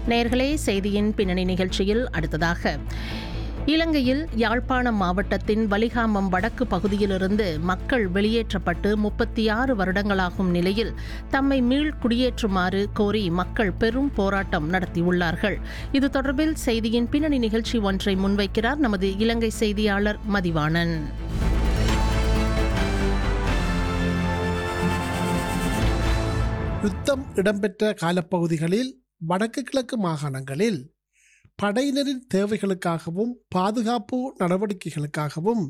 நேர்களே செய்தியின் பின்னணி நிகழ்ச்சியில் அடுத்ததாக இலங்கையில் யாழ்ப்பாணம் மாவட்டத்தின் வலிகாமம் வடக்கு பகுதியிலிருந்து மக்கள் வெளியேற்றப்பட்டு முப்பத்தி ஆறு வருடங்களாகும் நிலையில் தம்மை மீள் குடியேற்றுமாறு கோரி மக்கள் பெரும் போராட்டம் நடத்தியுள்ளார்கள் இது தொடர்பில் செய்தியின் பின்னணி நிகழ்ச்சி ஒன்றை முன்வைக்கிறார் நமது இலங்கை செய்தியாளர் மதிவாணன் யுத்தம் இடம்பெற்ற காலப்பகுதிகளில் வடக்கு கிழக்கு மாகாணங்களில் படையினரின் தேவைகளுக்காகவும் பாதுகாப்பு நடவடிக்கைகளுக்காகவும்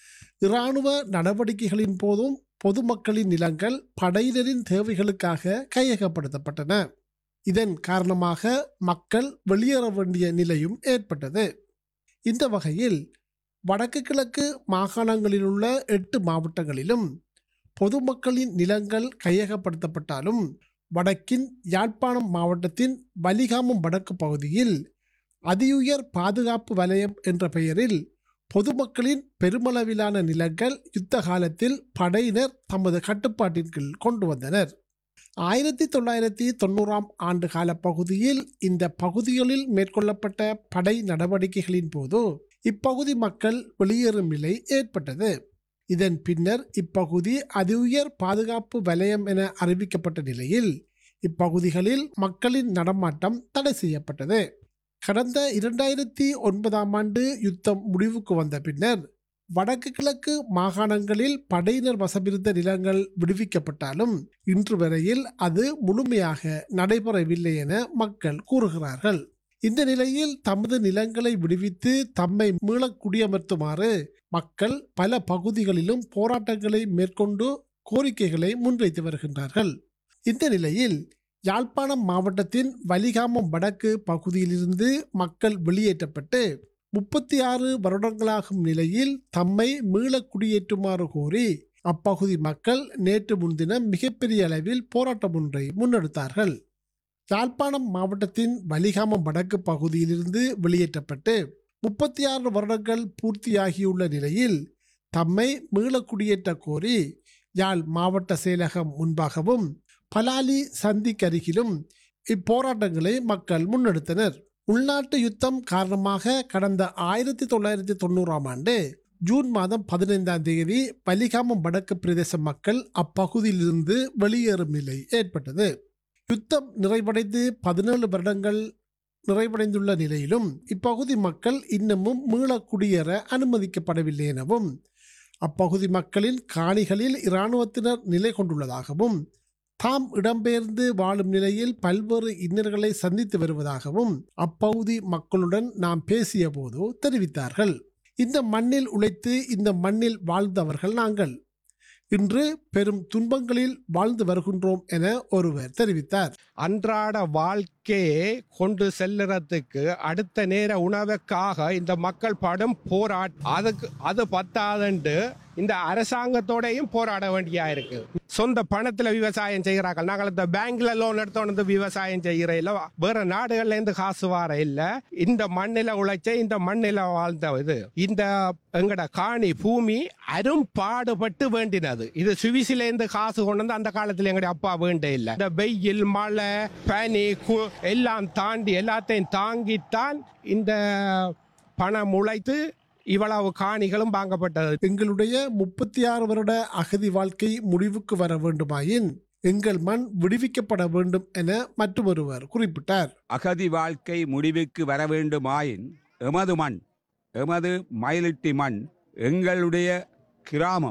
இராணுவ நடவடிக்கைகளின் போதும் பொதுமக்களின் நிலங்கள் படையினரின் தேவைகளுக்காக கையகப்படுத்தப்பட்டன இதன் காரணமாக மக்கள் வெளியேற வேண்டிய நிலையும் ஏற்பட்டது இந்த வகையில் வடக்கு கிழக்கு மாகாணங்களில் உள்ள எட்டு மாவட்டங்களிலும் பொதுமக்களின் நிலங்கள் கையகப்படுத்தப்பட்டாலும் வடக்கின் யாழ்ப்பாணம் மாவட்டத்தின் வலிகாமம் வடக்கு பகுதியில் அதியுயர் பாதுகாப்பு வலயம் என்ற பெயரில் பொதுமக்களின் பெருமளவிலான நிலங்கள் யுத்த காலத்தில் படையினர் தமது கட்டுப்பாட்டின் கீழ் கொண்டு வந்தனர் ஆயிரத்தி தொள்ளாயிரத்தி தொண்ணூறாம் ஆண்டு கால பகுதியில் இந்த பகுதிகளில் மேற்கொள்ளப்பட்ட படை நடவடிக்கைகளின் போது இப்பகுதி மக்கள் வெளியேறும் நிலை ஏற்பட்டது இதன் பின்னர் இப்பகுதி அதிஉயர் பாதுகாப்பு வலயம் என அறிவிக்கப்பட்ட நிலையில் இப்பகுதிகளில் மக்களின் நடமாட்டம் தடை செய்யப்பட்டது கடந்த இரண்டாயிரத்தி ஒன்பதாம் ஆண்டு யுத்தம் முடிவுக்கு வந்த பின்னர் வடக்கு கிழக்கு மாகாணங்களில் படையினர் வசமிருந்த நிலங்கள் விடுவிக்கப்பட்டாலும் இன்று வரையில் அது முழுமையாக நடைபெறவில்லை என மக்கள் கூறுகிறார்கள் இந்த நிலையில் தமது நிலங்களை விடுவித்து தம்மை மீள குடியமர்த்துமாறு மக்கள் பல பகுதிகளிலும் போராட்டங்களை மேற்கொண்டு கோரிக்கைகளை முன்வைத்து வருகின்றார்கள் இந்த நிலையில் யாழ்ப்பாணம் மாவட்டத்தின் வலிகாமம் வடக்கு பகுதியிலிருந்து மக்கள் வெளியேற்றப்பட்டு முப்பத்தி ஆறு வருடங்களாகும் நிலையில் தம்மை மீள குடியேற்றுமாறு கோரி அப்பகுதி மக்கள் நேற்று முன்தினம் மிகப்பெரிய அளவில் போராட்டம் ஒன்றை முன்னெடுத்தார்கள் யாழ்ப்பாணம் மாவட்டத்தின் வலிகாமம் வடக்கு பகுதியிலிருந்து வெளியேற்றப்பட்டு முப்பத்தி ஆறு வருடங்கள் பூர்த்தியாகியுள்ள நிலையில் தம்மை மீள குடியேற்ற கோரி யாழ் மாவட்ட செயலகம் முன்பாகவும் பலாலி சந்திக்கருகிலும் இப்போராட்டங்களை மக்கள் முன்னெடுத்தனர் உள்நாட்டு யுத்தம் காரணமாக கடந்த ஆயிரத்தி தொள்ளாயிரத்தி தொண்ணூறாம் ஆண்டு ஜூன் மாதம் பதினைந்தாம் தேதி பலிகாமம் வடக்கு பிரதேச மக்கள் அப்பகுதியிலிருந்து வெளியேறும் நிலை ஏற்பட்டது யுத்தம் நிறைவடைந்து பதினேழு வருடங்கள் நிறைவடைந்துள்ள நிலையிலும் இப்பகுதி மக்கள் இன்னமும் மீள குடியேற அனுமதிக்கப்படவில்லை எனவும் அப்பகுதி மக்களின் காணிகளில் இராணுவத்தினர் நிலை கொண்டுள்ளதாகவும் தாம் இடம்பெயர்ந்து வாழும் நிலையில் பல்வேறு இன்னல்களை சந்தித்து வருவதாகவும் அப்பகுதி மக்களுடன் நாம் பேசிய போது தெரிவித்தார்கள் இந்த மண்ணில் உழைத்து இந்த மண்ணில் வாழ்ந்தவர்கள் நாங்கள் இன்று பெரும் துன்பங்களில் வாழ்ந்து வருகின்றோம் என ஒருவர் தெரிவித்தார் அன்றாட வாழ்க்கையை கொண்டு செல்லுறதுக்கு அடுத்த நேர உணவுக்காக இந்த மக்கள் படும் போராட் அதுக்கு அது பத்தாதுண்டு இந்த அரசாங்கத்தோடையும் போராட வேண்டியா இருக்கு சொந்த பணத்துல விவசாயம் செய்கிறார்கள் நாங்கள் இந்த பேங்க்ல லோன் எடுத்தோம் வந்து விவசாயம் செய்கிற இல்ல வேற நாடுகள்ல இருந்து காசு வர இல்ல இந்த மண்ணில உழைச்ச இந்த மண்ணில வாழ்ந்த இது இந்த எங்கட காணி பூமி அரும்பாடுபட்டு வேண்டினது இது சுவிசில இருந்து காசு கொண்டு வந்து அந்த காலத்துல எங்கட அப்பா வேண்ட இல்ல இந்த வெயில் மழை பனி கு- எல்லாம் தாண்டி எல்லாத்தையும் தாங்கித்தான் இந்த பணம் உழைத்து இவ்வளவு காணிகளும் வாங்கப்பட்டது எங்களுடைய முப்பத்தி ஆறு வருட அகதி வாழ்க்கை முடிவுக்கு வர வேண்டுமாயின் எங்கள் மண் விடுவிக்கப்பட வேண்டும் என மற்றொருவர் குறிப்பிட்டார் அகதி வாழ்க்கை முடிவுக்கு வர வேண்டுமாயின் எமது மண் எமது மயிலிட்டி மண் எங்களுடைய கிராமம்